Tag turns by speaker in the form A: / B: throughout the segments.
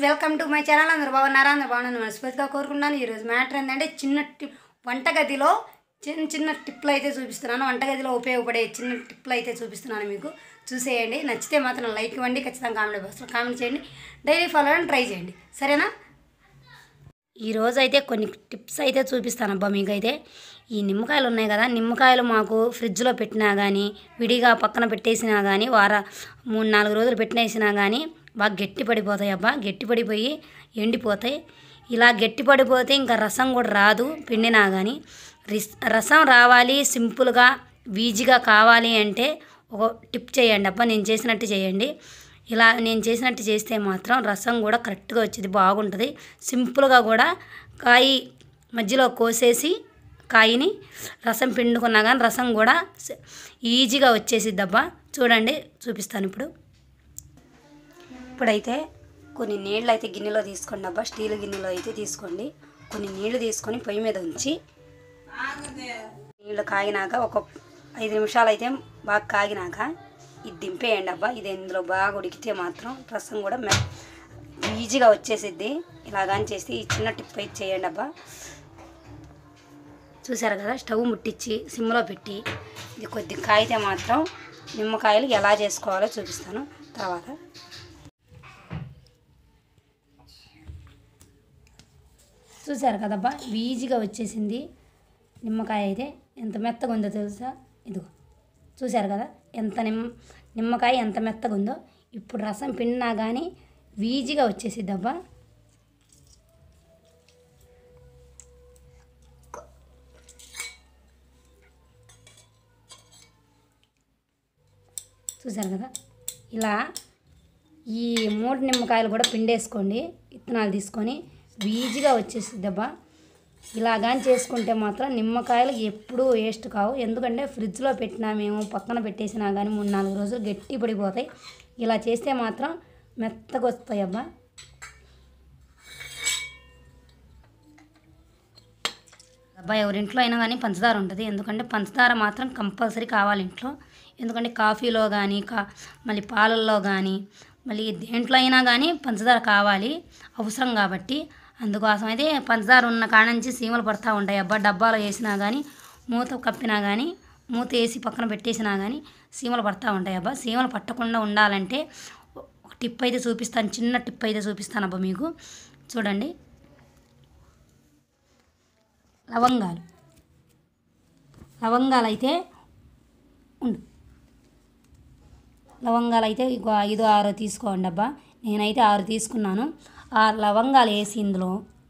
A: Welcome to my channel అందరు బాగున్నారా అందరు బాగున్నాను మనస్ఫూర్తిగా కోరుకున్నాను ఈరోజు మ్యాటర్ ఏంటంటే చిన్న టిప్ వంటగదిలో చిన్న చిన్న టిప్లు అయితే చూపిస్తున్నాను వంటగదిలో ఉపయోగపడే చిన్న టిప్లు అయితే చూపిస్తున్నాను మీకు చూసేయండి నచ్చితే మాత్రం లైక్ ఇవ్వండి ఖచ్చితంగా కామెంట్ బాక్స్లో కామెంట్ చేయండి డైలీ ఫాలో అవ్వడం ట్రై చేయండి సరేనా ఈరోజు అయితే కొన్ని టిప్స్ అయితే చూపిస్తాను అబ్బా మీకైతే ఈ నిమ్మకాయలు ఉన్నాయి కదా నిమ్మకాయలు మాకు ఫ్రిడ్జ్లో పెట్టినా కానీ విడిగా పక్కన పెట్టేసినా కానీ వార మూడు నాలుగు రోజులు పెట్టినేసినా కానీ బాగా గట్టి పడిపోతాయి అబ్బా గట్టి పడిపోయి ఎండిపోతాయి ఇలా గట్టి పడిపోతే ఇంకా రసం కూడా రాదు పిండినా కానీ రిస్ రసం రావాలి సింపుల్గా ఈజీగా కావాలి అంటే ఒక టిప్ చేయండి అబ్బా నేను చేసినట్టు చేయండి ఇలా నేను చేసినట్టు చేస్తే మాత్రం రసం కూడా కరెక్ట్గా వచ్చేది బాగుంటుంది సింపుల్గా కూడా కాయ మధ్యలో కోసేసి కాయని రసం పిండుకున్నా కానీ రసం కూడా స- ఈజీగా వచ్చేసిద్ది అబ్బా చూడండి చూపిస్తాను ఇప్పుడు ఇప్పుడైతే కొన్ని నీళ్ళు అయితే గిన్నెలో తీసుకోండి అబ్బా స్టీల్ గిన్నెలో అయితే తీసుకోండి కొన్ని నీళ్లు తీసుకొని పొయ్యి మీద ఉంచి నీళ్ళు కాగినాక ఒక ఐదు నిమిషాలు అయితే బాగా కాగినాక ఇది దింపేయండి అబ్బా ఇది ఇందులో బాగా ఉడికితే మాత్రం రసం కూడా మె ఈజీగా వచ్చేసిద్ది ఇలాగాని చేసి ఈ చిన్న టిప్ అయితే చేయండి అబ్బా చూసారు కదా స్టవ్ ముట్టించి సిమ్లో పెట్టి ఇది కొద్ది కాగితే మాత్రం నిమ్మకాయలు ఎలా చేసుకోవాలో చూపిస్తాను తర్వాత చూసారు కదబ్బా ఈజీగా వచ్చేసింది నిమ్మకాయ అయితే ఎంత మెత్తగా ఉందో తెలుసా ఇదిగో చూసారు కదా ఎంత నిమ్మ నిమ్మకాయ ఎంత మెత్తగా ఉందో ఇప్పుడు రసం పిండినా కానీ ఈజీగా వచ్చేసిద్ది అబ్బా చూసారు కదా ఇలా ఈ మూడు నిమ్మకాయలు కూడా పిండేసుకోండి విత్తనాలు తీసుకొని ఈజీగా వచ్చేసిద్ది అబ్బా ఇలా కానీ చేసుకుంటే మాత్రం నిమ్మకాయలు ఎప్పుడూ వేస్ట్ కావు ఎందుకంటే ఫ్రిడ్జ్లో పెట్టినా మేము పక్కన పెట్టేసినా కానీ మూడు నాలుగు రోజులు గట్టి పడిపోతాయి ఇలా చేస్తే మాత్రం మెత్తగా వస్తాయి అబ్బా అబ్బాయి ఎవరింట్లో అయినా కానీ పంచదార ఉంటుంది ఎందుకంటే పంచదార మాత్రం కంపల్సరీ కావాలి ఇంట్లో ఎందుకంటే కాఫీలో కానీ కా మళ్ళీ పాలల్లో కానీ మళ్ళీ దేంట్లో అయినా కానీ పంచదార కావాలి అవసరం కాబట్టి అందుకోసం అయితే పంచదార ఉన్న కాడ నుంచి సీమలు పడతా ఉంటాయి అబ్బా డబ్బాలో వేసినా కానీ మూత కప్పినా కానీ మూత వేసి పక్కన పెట్టేసినా కానీ సీమలు పడతా ఉంటాయి అబ్బా సీమలు పట్టకుండా ఉండాలంటే ఒక టిప్ అయితే చూపిస్తాను చిన్న టిప్ అయితే చూపిస్తాను అబ్బా మీకు చూడండి లవంగాలు లవంగాలు అయితే ఉండు లవంగాలు అయితే ఇగో ఐదు ఆరు తీసుకోండి అబ్బా నేనైతే ఆరు తీసుకున్నాను ఆ లవంగాలు వేసి ఇందులో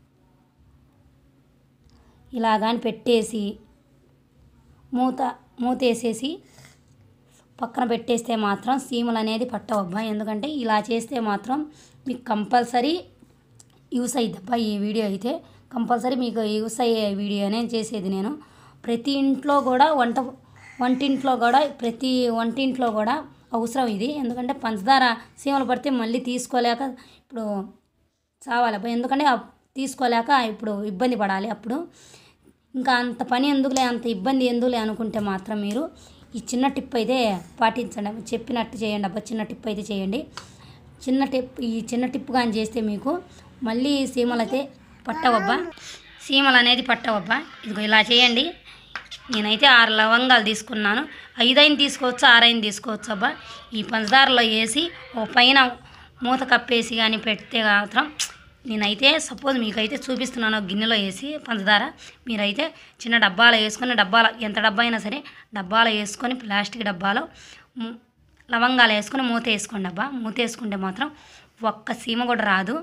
A: ఇలాగాని పెట్టేసి మూత మూత వేసేసి పక్కన పెట్టేస్తే మాత్రం సీమలు అనేది పట్టవబ్బా ఎందుకంటే ఇలా చేస్తే మాత్రం మీకు కంపల్సరీ యూస్ అయ్యిద్దబ్బా ఈ వీడియో అయితే కంపల్సరీ మీకు యూస్ అయ్యే వీడియోనే చేసేది నేను ప్రతి ఇంట్లో కూడా వంట వంటింట్లో కూడా ప్రతి వంటింట్లో కూడా అవసరం ఇది ఎందుకంటే పంచదార సీమలు పడితే మళ్ళీ తీసుకోలేక ఇప్పుడు చావాలబ్బా ఎందుకంటే ఆ తీసుకోలేక ఇప్పుడు ఇబ్బంది పడాలి అప్పుడు ఇంకా అంత పని ఎందుకులే అంత ఇబ్బంది ఎందుకులే అనుకుంటే మాత్రం మీరు ఈ చిన్న టిప్ అయితే పాటించండి అబ్బా. చెప్పినట్టు చేయండి అబ్బా చిన్న టిప్ అయితే చేయండి చిన్న టిప్ ఈ చిన్న టిప్ కానీ చేస్తే మీకు మళ్ళీ సీమలు అయితే పట్టవబ్బా సీమలు అనేది పట్టవబ్బా ఇదిగో ఇలా చేయండి నేనైతే ఆరు లవంగాలు తీసుకున్నాను ఐదైన తీసుకోవచ్చు ఆరైన తీసుకోవచ్చు అబ్బా ఈ పంచదారలో వేసి ఓ పైన మూత కప్పేసి కానీ పెడితే మాత్రం నేనైతే సపోజ్ మీకైతే చూపిస్తున్నాను ఒక గిన్నెలో వేసి పంచదార మీరైతే చిన్న డబ్బాలో వేసుకొని డబ్బాలో ఎంత డబ్బా అయినా సరే డబ్బాలో వేసుకొని ప్లాస్టిక్ డబ్బాలో ము- లవంగాలు వేసుకొని మూత వేసుకోండి అబ్బా మూత వేసుకుంటే మాత్రం ఒక్క సీమ కూడా రాదు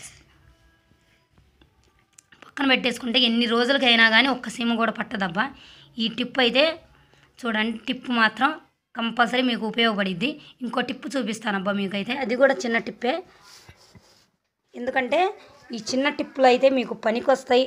A: పక్కన పెట్టేసుకుంటే ఎన్ని రోజులకైనా కానీ ఒక్క సీమ కూడా పట్టదబ్బా ఈ టిప్ అయితే చూడండి టిప్ మాత్రం కంపల్సరీ మీకు ఉపయోగపడిద్ది ఇంకో టిప్ చూపిస్తానబ్బా మీకైతే అది కూడా చిన్న టిప్పే ఎందుకంటే ఈ చిన్న టిప్పులు అయితే మీకు పనికొస్తాయి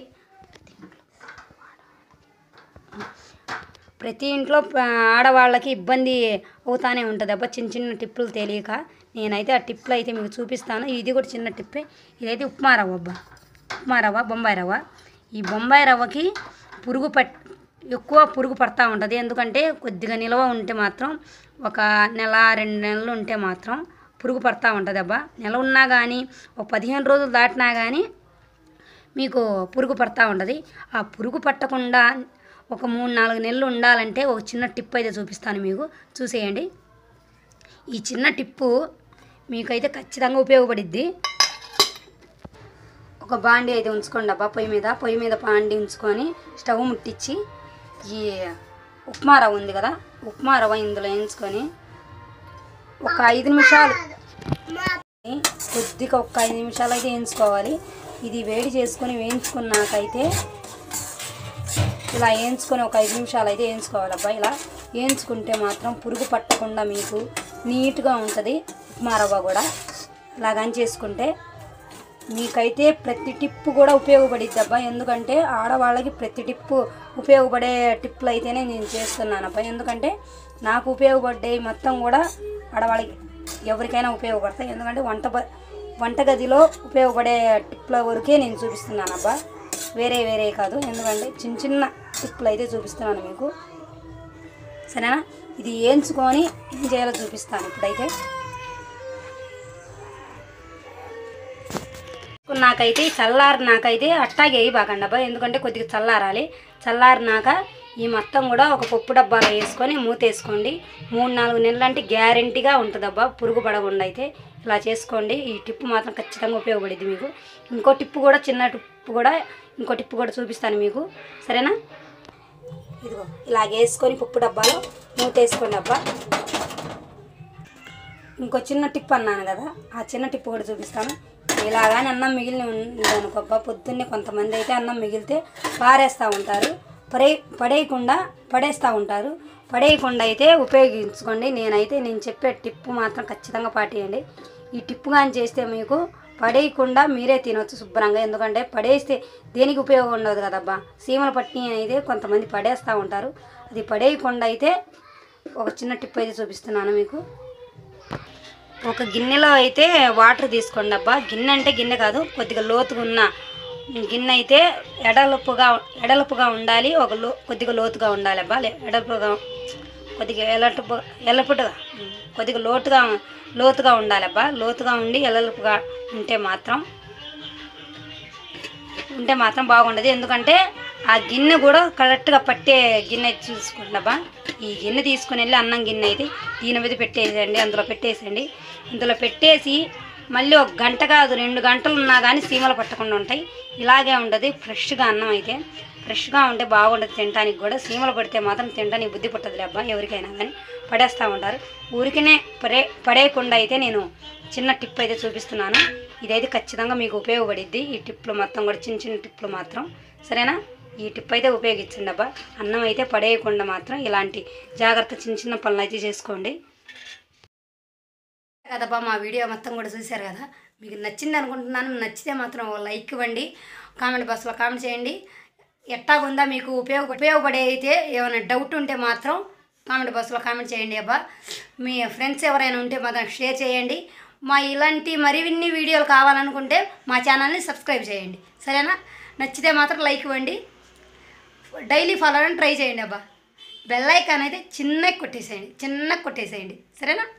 A: ప్రతి ఇంట్లో ప- ఆడవాళ్ళకి ఇబ్బంది అవుతానే ఉంటుంది అబ్బా చిన్న చిన్న టిప్పులు తెలియక నేనైతే ఆ టిప్పులు అయితే మీకు చూపిస్తాను ఇది కూడా చిన్న టిప్పే ఇదైతే ఉప్మా రవ్వ అబ్బా ఉప్మా రవ్వ బొంబాయి రవ్వ ఈ బొంబాయి రవ్వకి పురుగు పట్ ఎక్కువ పురుగు పడతా ఉంటుంది ఎందుకంటే కొద్దిగా నిల్వ ఉంటే మాత్రం ఒక నెల రెండు నెలలు ఉంటే మాత్రం పురుగు పడతా ఉంటుంది అబ్బా నెల ఉన్నా కానీ ఒక పదిహేను రోజులు దాటినా కానీ మీకు పురుగు పడతా ఉంటుంది ఆ పురుగు పట్టకుండా ఒక మూడు నాలుగు నెలలు ఉండాలంటే ఒక చిన్న టిప్ అయితే చూపిస్తాను మీకు చూసేయండి ఈ చిన్న టిప్పు మీకైతే ఖచ్చితంగా ఉపయోగపడిద్ది ఒక బాండి అయితే ఉంచుకోండి అబ్బా పొయ్యి మీద పొయ్యి మీద బాండి ఉంచుకొని స్టవ్ ముట్టించి ఈ ఉప్మా రవ్వ ఉంది కదా ఉప్మా రవ్వ ఇందులో వేయించుకొని ఒక ఐదు నిమిషాలు కొద్దిగా ఒక ఐదు నిమిషాలు అయితే వేయించుకోవాలి ఇది వేడి చేసుకొని వేయించుకున్నాకైతే ఇలా వేయించుకొని ఒక ఐదు నిమిషాలు అయితే వేయించుకోవాలి అబ్బా ఇలా వేయించుకుంటే మాత్రం పురుగు పట్టకుండా మీకు నీట్గా ఉంటుంది ఉప్మా రవ్వ కూడా ఇలాగని చేసుకుంటే మీకైతే ప్రతి టిప్పు కూడా ఉపయోగపడిద్ది అబ్బా ఎందుకంటే ఆడవాళ్ళకి ప్రతి టిప్పు ఉపయోగపడే టిప్పులు అయితేనే నేను చేస్తున్నాను అబ్బా ఎందుకంటే నాకు ఉపయోగపడ్డాయి మొత్తం కూడా ఆడవాళ్ళకి ఎవరికైనా ఉపయోగపడతాయి ఎందుకంటే వంట బ- వంటగదిలో ఉపయోగపడే టిప్పుల వరకే నేను చూపిస్తున్నాను అబ్బా వేరే వేరే కాదు ఎందుకంటే చిన్న చిన్న టిప్పులు అయితే చూపిస్తున్నాను మీకు సరేనా ఇది వేయించుకొని ఏం చేయాలో చూపిస్తాను ఇప్పుడైతే నాకైతే చల్లారి నాకైతే అట్టాగే బాగండి అబ్బా ఎందుకంటే కొద్దిగా చల్లారాలి చల్లారినాక ఈ మొత్తం కూడా ఒక పప్పు డబ్బాలో వేసుకొని మూతేసుకోండి మూడు నాలుగు నెలలు అంటే గ్యారంటీగా ఉంటుంది అబ్బా పురుగు పడకుండా అయితే ఇలా చేసుకోండి ఈ టిప్పు మాత్రం ఖచ్చితంగా ఉపయోగపడిద్ది మీకు ఇంకో టిప్పు కూడా చిన్న టిప్పు కూడా ఇంకో టిప్పు కూడా చూపిస్తాను మీకు సరేనా ఇదిగో ఇలాగ వేసుకొని పప్పు డబ్బాలో మూతేసుకోండి అబ్బా ఇంకో చిన్న టిప్ అన్నాను కదా ఆ చిన్న టిప్ కూడా చూపిస్తాను ఇలాగానే అన్నం మిగిలిన ఉందనుకోబ్బా పొద్దున్నే కొంతమంది అయితే అన్నం మిగిలితే పారేస్తూ ఉంటారు పడే పడేయకుండా పడేస్తూ ఉంటారు పడేయకుండా అయితే ఉపయోగించుకోండి నేనైతే నేను చెప్పే టిప్పు మాత్రం ఖచ్చితంగా పాటియండి ఈ టిప్పు కానీ చేస్తే మీకు పడేయకుండా మీరే తినొచ్చు శుభ్రంగా ఎందుకంటే పడేస్తే దేనికి ఉపయోగం ఉండదు కదబ్బా సీమల పట్ని అయితే కొంతమంది పడేస్తూ ఉంటారు అది పడేయకుండా అయితే ఒక చిన్న టిప్ అయితే చూపిస్తున్నాను మీకు ఒక గిన్నెలో అయితే వాటర్ తీసుకోండి అబ్బా గిన్నె అంటే గిన్నె కాదు కొద్దిగా లోతుగా ఉన్న గిన్నె అయితే ఎడలుపుగా ఎడలుపుగా ఉండాలి ఒక లో కొద్దిగా లోతుగా ఉండాలి అబ్బా లే- ఎడలుపుగా కొద్దిగా ఎలటుపు ఎలపుటుగా ఉమ్, కొద్దిగా లోతుగా లోతుగా ఉండాలి అబ్బా లోతుగా ఉండి ఎలలుపుగా ఉంటే మాత్రం ఉంటే మాత్రం బాగుండదు ఎందుకంటే ఆ గిన్నె కూడా కరెక్ట్గా పట్టే గిన్నె చూసుకుంటాబా ఈ గిన్నె తీసుకుని వెళ్ళి అన్నం గిన్నె అయితే దీని మీద పెట్టేసేయండి అందులో పెట్టేసేయండి ఇందులో పెట్టేసి మళ్ళీ ఒక గంట కాదు రెండు గంటలు ఉన్నా కానీ సీమలు పట్టకుండా ఉంటాయి ఇలాగే ఉంటుంది ఫ్రెష్గా అన్నం అయితే ఫ్రెష్గా ఉంటే బాగుంటుంది తినడానికి కూడా సీమలు పడితే మాత్రం తినడానికి బుద్ధి పుట్టదులే అబ్బా ఎవరికైనా కానీ పడేస్తూ ఉంటారు ఊరికనే పడే పడేయకుండా అయితే నేను చిన్న టిప్ అయితే చూపిస్తున్నాను ఇదైతే ఖచ్చితంగా మీకు ఉపయోగపడిద్ది ఈ టిప్లు మొత్తం కూడా చిన్న చిన్న టిప్లు మాత్రం సరేనా ఈ టిప్ అయితే ఉపయోగించండి అబ్బా అన్నం అయితే పడేయకుండా మాత్రం ఇలాంటి జాగ్రత్త చిన్న చిన్న పనులు అయితే చేసుకోండి కదబ్బా మా వీడియో మొత్తం కూడా చూశారు కదా మీకు నచ్చింది అనుకుంటున్నాను నచ్చితే మాత్రం ఓ లైక్ ఇవ్వండి కామెంట్ బాక్స్లో కామెంట్ చేయండి ఎట్టాగుందా మీకు ఉపయోగ ఉపయోగపడే అయితే ఏమైనా డౌట్ ఉంటే మాత్రం కామెంట్ బాక్స్లో కామెంట్ చేయండి అబ్బా మీ ఫ్రెండ్స్ ఎవరైనా ఉంటే మాత్రం షేర్ చేయండి మా ఇలాంటి మరిన్ని వీడియోలు కావాలనుకుంటే మా ఛానల్ని సబ్స్క్రైబ్ చేయండి సరేనా నచ్చితే మాత్రం లైక్ ఇవ్వండి డైలీ ఫాలో అవ్వడానికి ట్రై చేయండి అబ్బా బెల్ ఐకాన్ అయితే చిన్నగా కొట్టేసేయండి చిన్నగా కొట్టేసేయండి సరేనా